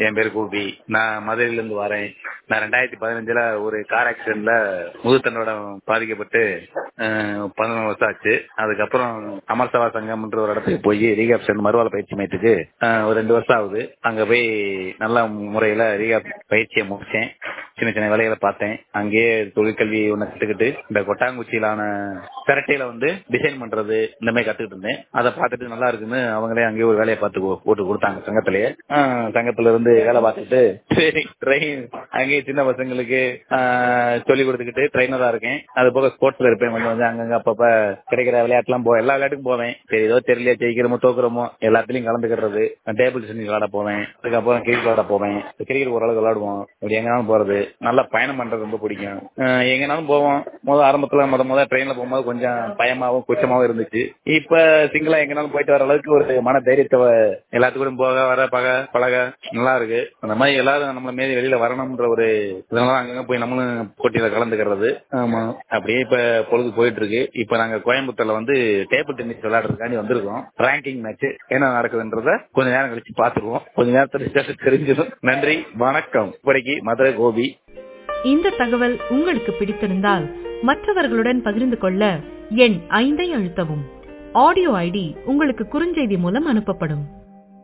என் பேர் கோபி நான் மதுரையில இருந்து வரேன் நான் ரெண்டாயிரத்தி பதினஞ்சுல ஒரு கார் ஆக்சிடென்ட்ல முதுத்தண்டோட பாதிக்கப்பட்டு அஹ், பதினொன்று வருஷம் ஆச்சு அதுக்கப்புறம் அமர்சவா சங்கம்ன்ற ஒரு இடத்துக்கு போய் ரீகாப் சென்ட் மறுவாழ பயிற்சி மையத்துக்கு அஹ், ஒரு ரெண்டு வருஷம் ஆகுது அங்க போய் நல்ல முறையில ரீகாப் பயிற்சியை முடிச்சேன் சின்ன சின்ன வேலைகளை பார்த்தேன் அங்கேயே தொழிற்கல்வி ஒண்ணு கத்துக்கிட்டு இந்த கொட்டாங்குச்சியிலான சிரட்டையில வந்து டிசைன் பண்றது இந்த மாதிரி கத்துக்கிட்டு இருந்தேன் அதை பார்த்துட்டு நல்லா இருக்குன்னு அவங்களே அங்கேயே ஒரு வேலையை பார்த்து கொ- போட்டு கொடுத்தாங்க சங்கத்திலேயே ஆஹ் சங்கத்துல இருந்து வேலை பார்த்துட்டு சரி ட்ரெயின் அங்கேயே சின்ன பசங்களுக்கு ஆஹ் சொல்லி கொடுத்துக்கிட்டு ட்ரைனரா இருக்கேன் அது போக ஸ்போர்ட்ஸ்ல இருப்பேன் கொஞ்சம் வந்து அங்கங்க அப்பப்ப கிடைக்கிற விளையாட்டுலாம் போ எல்லா விளையாட்டுக்கும் போவேன் சரி ஏதோ தெரியலையா ஜெயிக்கிறோமோ தோக்குறோமோ எல்லாத்துலயும் கலந்துக்கிறது டேபிள் டென்னிஸ் விளையாட போவேன் அதுக்கப்புறம் கிரிக்கெட் விளையாட போவேன் கிரிக்கெட் ஓரளவுக்கு விளையாடுவோம் இப்படி எங்கனாலும் போறது நல்லா பயணம் பண்றது ரொம்ப பிடிக்கும் அஹ் எங்கனாலும் போவோம் முதல் ஆரம்பத்துல முத முத ட்ரெயின்ல போகும்போது கொஞ்சம் பயமாவும் குச்சமாவும் இருந்துச்சு இப்ப சிங்கிளா எங்கனாலும் போயிட்டு வர அளவுக்கு ஒரு மன தைரியத்தை வ- எல்லாத்துக்கூடும் போக வர பக பழக நல்லா இருக்கு அந்த மாதிரி எல்லாரும் நம்மள மீறி வெளியில வரணும்ன்ற ஒரு இதனால அங்கங்க போய் நம்மளும் போட்டியில கலந்துக்கிறது ஆமா அப்படியே இப்ப பொழுது போயிட்டு இருக்கு இப்ப நாங்க கோயம்புத்தூர்ல வந்து டேபிள் டென்னிஸ் விளையாடுறதுக்காண்டி வந்திருக்கோம் ரேங்கிங் மேட்ச் என்ன நடக்குதுன்றத கொஞ்ச நேரம் கழிச்சு பாத்துருவோம் கொஞ்ச நேரத்துல தெரிஞ்சிடும் நன்றி வணக்கம் இப்படிக்கு மதுரை கோபி இந்த தகவல் உங்களுக்கு பிடித்திருந்தால் மற்றவர்களுடன் பகிர்ந்து கொள்ள எண் ஐந்தை அழுத்தவும் ஆடியோ ஐடி உங்களுக்கு குறுஞ்செய்தி மூலம் அனுப்பப்படும்